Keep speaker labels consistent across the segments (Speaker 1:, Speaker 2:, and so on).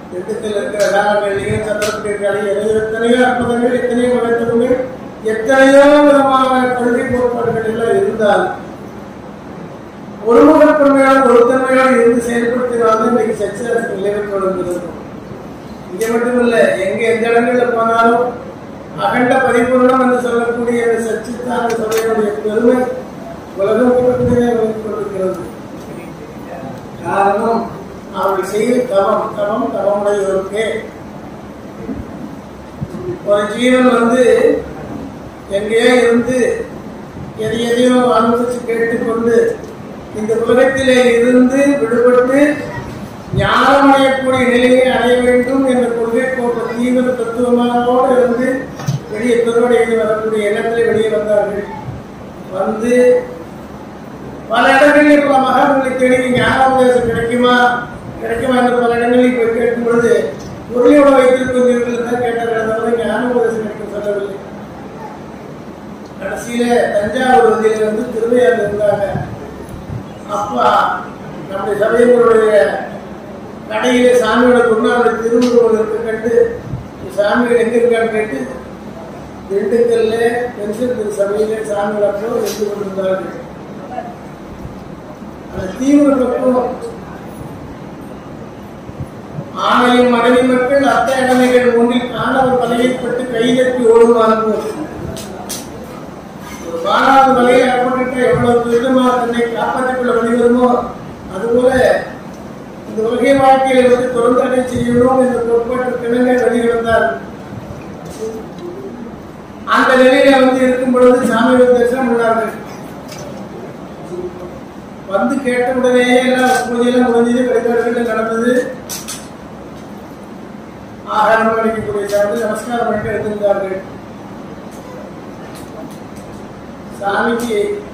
Speaker 1: திட்டத்தில் இருக்கிற வேளாங்கண்ணியும் சத்திரப்பட்டிருக்காளையும் எத்தனையோ அற்புதங்கள் எத்தனையோ மகத்துவங்கள் எத்தனையோ விதமான கொள்கை கோட்பாடுகள் எல்லாம் இருந்தால் ஒருமுகத்தன்மையோடு ஒருத்தன்மையோடு இருந்து செயல்படுத்தினால்தான் இன்னைக்கு சச்சிதாசன் நிலைவற்றோடு இருக்கும் இங்க மட்டுமல்ல எங்க எந்த இடங்கள்ல போனாலும் அகண்ட பரிபூர்ணம் என்று சொல்லக்கூடிய இந்த சச்சித்தான சபையினுடைய பெருமை உலகம் கூட்டத்திலே வந்து கொண்டிருக்கிறது காரணம் அவர்கள் செய்யும் தவம் தவம் தவமுடையவருக்கே ஒரு ஜீவன் வந்து எங்கேயோ இருந்து எதை எதையோ அனுபவிச்சு கேட்டுக்கொண்டு இந்த உலகத்திலே இருந்து விடுபட்டு ஞானம் அடையக்கூடிய நிலையை அடைய வேண்டும் என்ற கொள்கை போன்ற தீவிர தத்துவமானோடு இருந்து வெளியே பெருவடையில் வரக்கூடிய எண்ணத்திலே வெளியே வந்தார்கள் வந்து பல இடங்களில் பல மகான்களை தேடி ஞான உபதேசம் கிடைக்குமா கிடைக்குமா என்று பல இடங்களில் போய் கேட்கும் பொழுது உருளையோட வைத்திருக்கிறீர்கள் தான் கேட்டார்கள் தவிர ஞான உபதேசம் கிடைக்கும் சொல்லவில்லை கடைசியில தஞ்சாவூர் வந்தியில வந்து திருவையாறு இருந்தாங்க அப்பா நம்முடைய சபையினுடைய கடையில சாமியோட குருநாவுடைய திருவுருவம் இருக்க கண்டு சாமிகள் எங்க இருக்கான்னு கேட்டு திண்டுக்கல்ல பென்சில் திரு சபையில சாமியோட அப்போ இருந்து கொண்டிருந்தார்கள் அந்த தீவிர பக்குவம் ஆணையும் மனைவி மக்கள் அத்த இடமைகள் ஒன்றில் ஆணவர் பலகைப்பட்டு கைதட்டி ஓடுவார்கள் ஒரு மாணவர் வலையை அகப்பட்டு எவ்வளவு துரிதமாக தன்னை காப்பாற்றிக் கொள்ள வெளிவருமோ அதுபோல இந்த உலகை வாழ்க்கையில வந்து தொடர்ந்து செய்யணும் என்ற கோட்பாட்டு கிணங்க வெளிவந்தார் அந்த நிலையில வந்து இருக்கும் பொழுது சாமி தரிசனம் பண்ணார்கள் வந்து கேட்ட உடனே எல்லாம் பூஜையெல்லாம் முடிஞ்சது வழிபாடுகள் நடந்தது ஆகாரம் அளிக்கக்கூடிய சார்ந்து நமஸ்காரம் பண்ணிட்டு எடுத்திருந்தார்கள் சாமிக்கு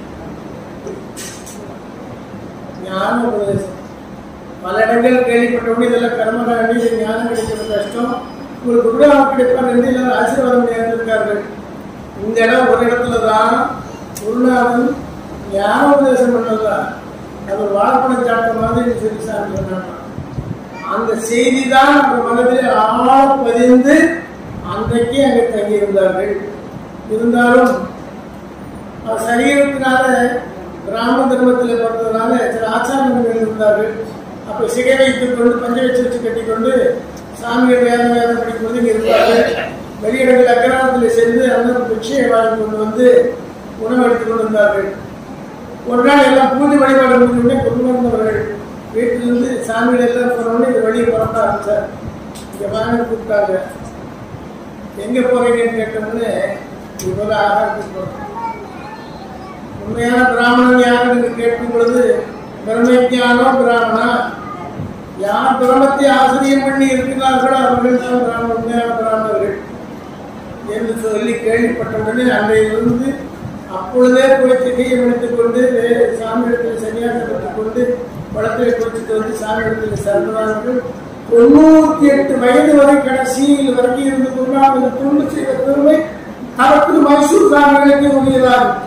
Speaker 1: ஞான உபதேசம் பல இடங்கள் கேள்விப்பட்டவங்க இதெல்லாம் கர்மகாண்டி இது ஞானம் கிடைக்கிறது கஷ்டம் ஒரு குருடாக கிடைப்பார் என்று எல்லாரும் ஆசீர்வாதம் நேர்ந்திருக்கார்கள் இந்த இடம் ஒரு இடத்துல தான் குருநாதன் ஞான உபதேசம் பண்ணதுதான் அது ஒரு வாழைப்பழம் சாப்பிட்ட மாதிரி சொல்லி சாமி சொன்னாங்க அந்த செய்தி தான் நம்ம மனதில் ஆழ பதிந்து அன்றைக்கே அங்கே தங்கியிருந்தார்கள் இருந்தாலும் அவர் சரீரத்தினால பிராமண தர்மத்தில் பிறந்ததுனால சில ஆச்சாரங்கள் இருந்தார்கள் அப்ப சிகை வைத்துக் கொண்டு பஞ்ச வச்சு வச்சு கட்டிக்கொண்டு சாமிகள் வேத வேதம் படிக்கும்போது இங்க இருப்பார்கள் வெளியிடங்கள் அக்கிரமத்தில் சென்று அந்த பிக்ஷையை வாங்கி கொண்டு வந்து உணவு எடுத்துக் கொண்டிருந்தார்கள் ஒரு நாள் எல்லாம் பூஜை வழிபாடு முடிஞ்சோடனே கொண்டு வந்தவர்கள் வீட்டிலிருந்து சாமிகள் எல்லாம் போனோடனே இங்க வெளியே புறப்பட ஆரம்பிச்சார் இங்க வாங்க கூப்பிட்டாங்க எங்க போறீங்கன்னு கேட்டோம்னு இவ்வளவு ஆகாரத்துக்கு போறோம் உண்மையான பிராமணன் யார் என்று கேட்கும் பொழுது பிரம்மஜானோ பிராமணா யார் பிரமத்தை ஆசிரியம் பண்ணி இருக்கிறார்களோ அவர்கள் தான் பிராமண உண்மையான பிராமணர்கள் என்று சொல்லி கேள்விப்பட்டவுடனே அன்றையிலிருந்து அப்பொழுதே போய் திகையை எடுத்துக் கொண்டு வே- சாமியிடத்தில் சன்னியாசம் பெற்றுக் கொண்டு குளத்தை குளிச்சுட்டு வந்து சாமியிடத்தில் சரணார்கள் தொண்ணூத்தி எட்டு வயது வரை கடைசியில் வரைக்கும் இருந்து கொண்டாங்க தொண்டு செய்த பெருமை தரப்பு மைசூர் சாமிகளுக்கு உரியதாகும்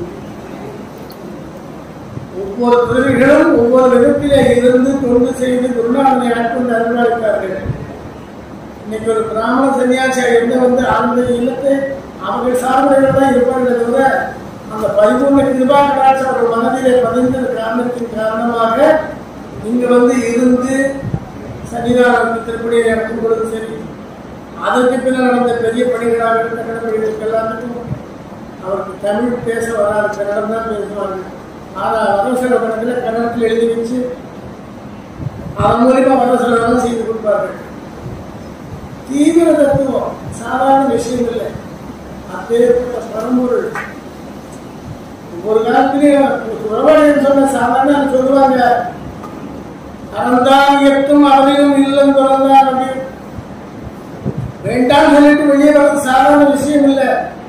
Speaker 1: ஒவ்வொரு துறவிகளும் ஒவ்வொரு விதத்திலே இருந்து தொண்டு செய்து குருநாதனை ஆட்கொண்டு அருளாளித்தார்கள் இன்னைக்கு ஒரு பிராமண சன்னியாசியா இருந்து வந்து அந்த இல்லத்தை அவர்கள் சார்ந்தவர்கள் தான் இருப்பார்களே தவிர அந்த பரிபூர்ண கிருபா கடாட்சி அவர்கள் மனதிலே பதிந்த காரணத்தின் காரணமாக இங்க வந்து இருந்து சன்னிதானத்துக்கு திருப்படியை நடத்தும் பொழுது சரி அதற்கு பின்னால் நடந்த பெரிய பணிகளாக கன்னட பணிகளுக்கு எல்லாத்துக்கும் அவருக்கு தமிழ் பேச வராது கன்னடம் தான் பேசுவாங்க ஆனால் வரசல கணக்கில் கன்னடத்தில் எழுதி வச்சு அதன் மூலியமா வரசலம் செய்து கொடுப்பார்கள் தீவிர தத்துவம் சாதாரண விஷயம் இல்லை அப்பேற்பட்ட பரம்பொருள் ஒவ்வொரு காலத்திலையும் உறவாளிகள் சொன்ன சாதாரண அவங்க சொல்லுவாங்க அறந்தான் எட்டும் அவரையும் இல்லம் திறந்தான் அப்படின்னு வேண்டாம் சொல்லிட்டு வெளியே வர்றது சாதாரண விஷயம் இல்லை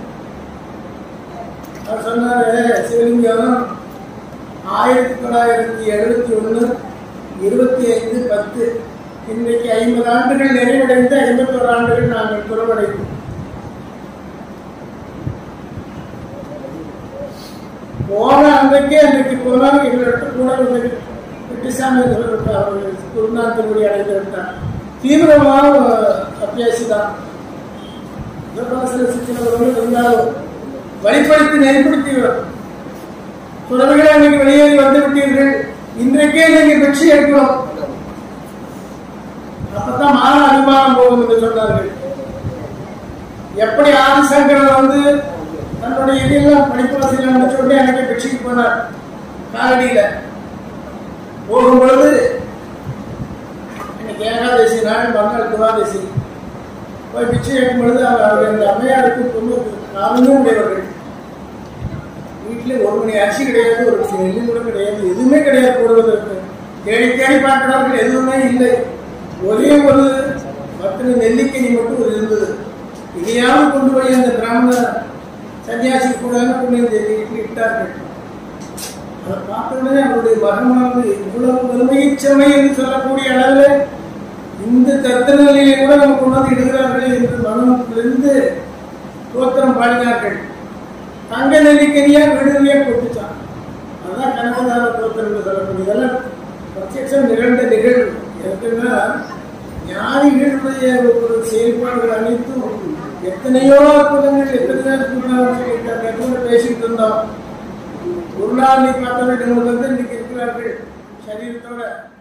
Speaker 1: அவர் சொன்னாரு சிவலிங்கம் ஆயிரத்தி தொள்ளாயிரத்தி எழுபத்தி ஒண்ணு இருபத்தி ஐந்து பத்து இன்றைக்கு ஐம்பது ஆண்டுகள் நிறைவடைந்து ஐம்பத்தோரு ஆண்டுகள் நாங்கள் துறவடைந்தோம் போன அன்றைக்கே அன்றைக்கு போனால் எங்களுக்கு கூட ஒரு வெட்டிசாமி அவர்கள் குருநாத் திருவடி அடைந்து விட்டார் தீவிரமான அபியாசி தான் சில சிக்கல்கள் இருந்தாலும் வழிப்படுத்தி நெறிப்படுத்தி வரும் துறவிகளை அன்னைக்கு வெளியேறி வந்து விட்டீர்கள் இன்றைக்கே நீங்க வெற்றி எடுக்கணும் அப்பதான் மான அபிமானம் போகும் என்று சொன்னார்கள் எப்படி ஆதிசங்கரர் வந்து தன்னுடைய இதெல்லாம் படிப்பாசிரியர் சொல்லி அன்னைக்கு வெற்றிக்கு போனார் காலடியில போகும் பொழுது இன்னைக்கு ஏகாதசி நாள் மறுநாள் துவாதசி போய் பிச்சை கேட்கும் பொழுது அவர் அவர் இந்த அம்மையாருக்கு தொண்ணூறு நானுமே உடையவர்கள் வீட்டில் ஒரு மணி அரிசி கிடையாது ஒரு நெல்லி கூட கிடையாது எதுவுமே கிடையாது போடுவதற்கு தேடி தேடி பார்க்கிறார்கள் எதுவுமே இல்லை ஒரே ஒரு பத்து நெல்லிக்கனி மட்டும் இருந்தது இதையாவது கொண்டு போய் அந்த பிராமண சன்னியாசி கூட கொண்டு வந்து வீட்டில் இட்டார்கள் அதை பார்த்த உடனே அவருடைய மகமானது இவ்வளவு வறுமைச்சமை என்று சொல்லக்கூடிய அளவில் இந்த தத்த நிலையை கூட நம்ம கொண்டு வந்து இடுகிறார்கள் என்று மனத்திலிருந்து தோத்திரம் பாடினார்கள் தங்க நெல்லிக்கனியா விடுதலையா கொட்டுச்சான் அதான் கனகதார தோத்திரம் என்று சொல்லக்கூடிய இதெல்லாம் பிரத்யட்சம் நிகழ்ந்த நிகழ்வு எதுக்குன்னா ஞானிகளுடைய ஒரு செயல்பாடுகள் அனைத்தும் எத்தனையோ அற்புதங்கள் எத்தனையோ அற்புதங்கள் பேசிட்டு இருந்தோம் ஒரு நாள் நீ பார்த்தவர்கள் வந்து இன்னைக்கு இருக்கிறார்கள் சரீரத்தோட